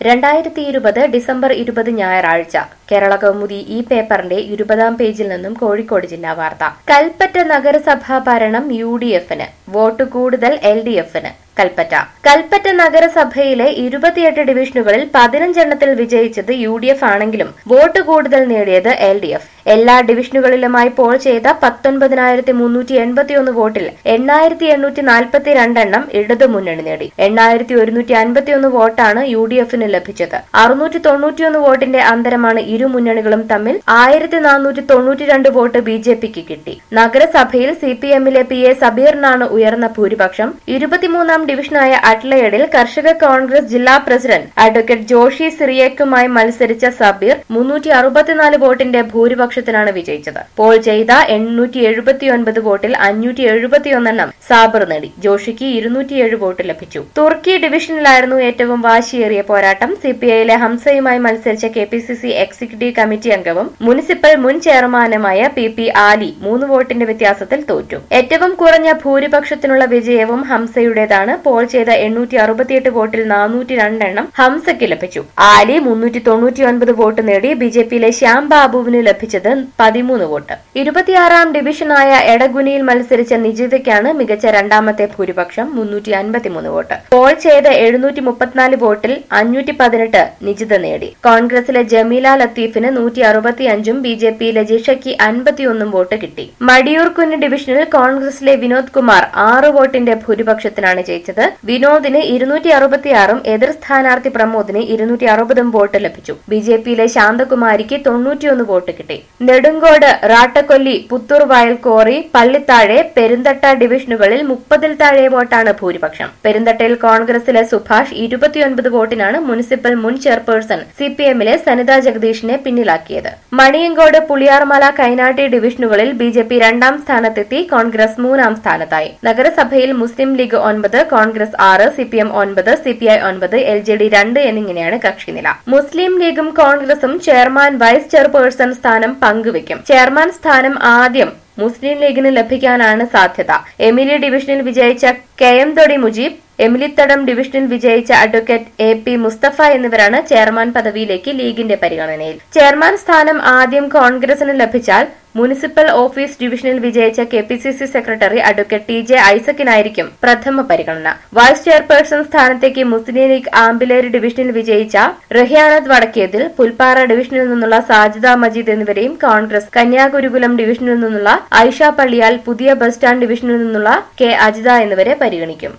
രണ്ടായിരത്തി ഇരുപത് ഡിസംബർ ഇരുപത് ഞായറാഴ്ച കേരള കൗമുദി ഈ പേപ്പറിന്റെ ഇരുപതാം പേജിൽ നിന്നും കോഴിക്കോട് ജില്ലാ വാർത്ത കൽപ്പറ്റ നഗരസഭാ ഭരണം യു ഡി എഫിന് വോട്ട് കൂടുതൽ എൽ ഡി എഫിന് കൽപ്പറ്റ കൽപ്പറ്റ നഗരസഭയിലെ ഇരുപത്തിയെട്ട് ഡിവിഷനുകളിൽ പതിനഞ്ചെണ്ണത്തിൽ വിജയിച്ചത് യു ഡി എഫ് ആണെങ്കിലും വോട്ട് കൂടുതൽ നേടിയത് എൽ ഡി എഫ് എല്ലാ ഡിവിഷനുകളിലുമായി പോൾ ചെയ്ത പത്തൊൻപതിനായിരത്തി മുന്നൂറ്റി എൺപത്തിയൊന്ന് വോട്ടിൽ എണ്ണായിരത്തി എണ്ണൂറ്റി നാൽപ്പത്തി രണ്ടെണ്ണം ഇടതു മുന്നണി നേടി എണ്ണായിരത്തി ഒരുന്നൂറ്റി അൻപത്തിയൊന്ന് വോട്ടാണ് യു ഡി എഫിന് ലഭിച്ചത് അറുന്നൂറ്റി തൊണ്ണൂറ്റിയൊന്ന് വോട്ടിന്റെ അന്തരമാണ് ഇരു മുന്നണികളും തമ്മിൽ ആയിരത്തി നാനൂറ്റി തൊണ്ണൂറ്റി രണ്ട് വോട്ട് ബി ജെ പിക്ക് കിട്ടി നഗരസഭയിൽ സി പി എമ്മിലെ പി എ സബീറിനാണ് ഉയർന്ന ഭൂരിപക്ഷം ഇരുപത്തിമൂന്നാം ഡിവിഷനായ അട്ലയഡിൽ കർഷക കോൺഗ്രസ് ജില്ലാ പ്രസിഡന്റ് അഡ്വക്കേറ്റ് ജോഷി സിറിയക്കുമായി മത്സരിച്ച സബീർ മുന്നൂറ്റി അറുപത്തിനാല് വോട്ടിന്റെ ഭൂരിപക്ഷത്തിനാണ് വിജയിച്ചത് പോൾ ചെയ്ത എണ്ണൂറ്റി എഴുപത്തിയൊൻപത് വോട്ടിൽ അഞ്ഞൂറ്റി എഴുപത്തിയൊന്നെണ്ണം സാബർ നേടി ജോഷിക്ക് ഇരുന്നൂറ്റിയേഴ് വോട്ട് ലഭിച്ചു തുർക്കി ഡിവിഷനിലായിരുന്നു ഏറ്റവും വാശിയേറിയ പോരാട്ടം സിപിഐയിലെ ഹംസയുമായി മത്സരിച്ച K P C C executive committee അംഗവും മുനിസിപ്പൽ മുൻ ചെയർമാനുമായ പി പി ആലി മൂന്ന് വോട്ടിന്റെ വ്യത്യാസത്തിൽ തോറ്റു ഏറ്റവും കുറഞ്ഞ ഭൂരിപക്ഷത്തിനുള്ള വിജയവും ഹംസയുടേതാണ് പോൾ ചെയ്ത എണ്ണൂറ്റി അറുപത്തിയെട്ട് വോട്ടിൽ നാനൂറ്റി രണ്ടെണ്ണം ഹംസയ്ക്ക് ലഭിച്ചു ആലി മുന്നൂറ്റി തൊണ്ണൂറ്റിയൊൻപത് വോട്ട് നേടി ബി ജെ പിയിലെ ശ്യാം ബാബുവിന് ലഭിച്ചത് പതിമൂന്ന് വോട്ട് ഇരുപത്തിയാറാം ഡിവിഷനായ എടഗുനിയിൽ മത്സരിച്ച നിജിതയ്ക്കാണ് മികച്ച രണ്ടാമത്തെ ഭൂരിപക്ഷം മുന്നൂറ്റി അൻപത്തിമൂന്ന് വോട്ട് പോൾ ചെയ്ത എഴുന്നൂറ്റി മുപ്പത്തിനാല് വോട്ടിൽ അഞ്ഞൂറ്റി പതിനെട്ട് നിജിത നേടി കോൺഗ്രസിലെ ജമീല ലത്തീഫിന് നൂറ്റി അറുപത്തിയഞ്ചും ബി ജെ പിയിലെ ജിഷയ്ക്ക് അൻപത്തിയൊന്നും വോട്ട് കിട്ടി മടിയൂർക്കുന്ന് ഡിവിഷനിൽ കോൺഗ്രസിലെ വിനോദ് കുമാർ ആറ് വോട്ടിന്റെ ഭൂരിപക്ഷത്തിനാണ് ജയിച്ചത് വിനോദിന് ഇരുന്നൂറ്റി അറുപത്തിയാറും എതിർ സ്ഥാനാർത്ഥി പ്രമോദിന് ഇരുന്നൂറ്റി അറുപതും വോട്ട് ലഭിച്ചു ബി ജെ പിയിലെ ശാന്തകുമാരിക്ക് തൊണ്ണൂറ്റിയൊന്ന് വോട്ട് കിട്ടി നെടുങ്കോട് റാട്ടക്കൊല്ലി പുത്തൂർ വയൽക്കോറി പള്ളിത്താഴെ പെരുന്തട്ട ഡിവിഷനുകളിൽ മുപ്പതിൽ താഴെ വോട്ടാണ് ഭൂരിപക്ഷം പെരുന്തട്ടയിൽ കോൺഗ്രസിലെ സുഭാഷ് ഇരുപത്തിയൊൻപത് വോട്ടിനാണ് മുനിസിപ്പൽ മുൻ ചെയർപേഴ്സൺ സി പി എമ്മിലെ സനിത ജഗദീഷിനെ പിന്നിലാക്കിയത് മണിയങ്കോട് പുളിയാർമല കൈനാട്ടി ഡിവിഷനുകളിൽ ബി ജെ പി രണ്ടാം സ്ഥാനത്തെത്തി കോൺഗ്രസ് മൂന്നാം സ്ഥാനത്തായി നഗരസഭയിൽ മുസ്ലിം ലീഗ് ഒൻപത് കോൺഗ്രസ് ആറ് സി പി എം ഒൻപത് സി പി ഐ ഒൻപത് എൽ ജെ ഡി രണ്ട് എന്നിങ്ങനെയാണ് കക്ഷിനില മുസ്ലിം ലീഗും കോൺഗ്രസും ചെയർമാൻ വൈസ് ചെയർപേഴ്സൺ സ്ഥാനം പങ്കുവയ്ക്കും ചെയർമാൻ സ്ഥാനം ആദ്യം മുസ്ലിം ലീഗിന് ലഭിക്കാനാണ് സാധ്യത എമിലി ഡിവിഷനിൽ വിജയിച്ച കെ എം തൊടി മുജീബ് എമിലിത്തടം ഡിവിഷനിൽ വിജയിച്ച അഡ്വക്കേറ്റ് എ പി മുസ്തഫ എന്നിവരാണ് ചെയർമാൻ പദവിയിലേക്ക് ലീഗിന്റെ പരിഗണനയിൽ ചെയർമാൻ സ്ഥാനം ആദ്യം കോൺഗ്രസിന് ലഭിച്ചാൽ മുനിസിപ്പൽ ഓഫീസ് ഡിവിഷനിൽ വിജയിച്ച K P C C secretary advocate T J ഐസക്കിനായിരിക്കും പ്രഥമ പരിഗണന വൈസ് ചെയർപേഴ്സൺ സ്ഥാനത്തേക്ക് മുസ്ലിം ലീഗ് ആംബിലേരി ഡിവിഷനിൽ വിജയിച്ച റഹിയാനത്ത് വടക്കേതിൽ പുൽപ്പാറ ഡിവിഷനിൽ നിന്നുള്ള സാജിദ മജീദ് എന്നിവരെയും കോൺഗ്രസ് കന്യാകുരുകുലം ഡിവിഷനിൽ നിന്നുള്ള ഐഷ പള്ളിയാൽ പുതിയ ബസ് സ്റ്റാൻഡ് ഡിവിഷനിൽ നിന്നുള്ള കെ അജിത എന്നിവരെ പരിഗണിക്കും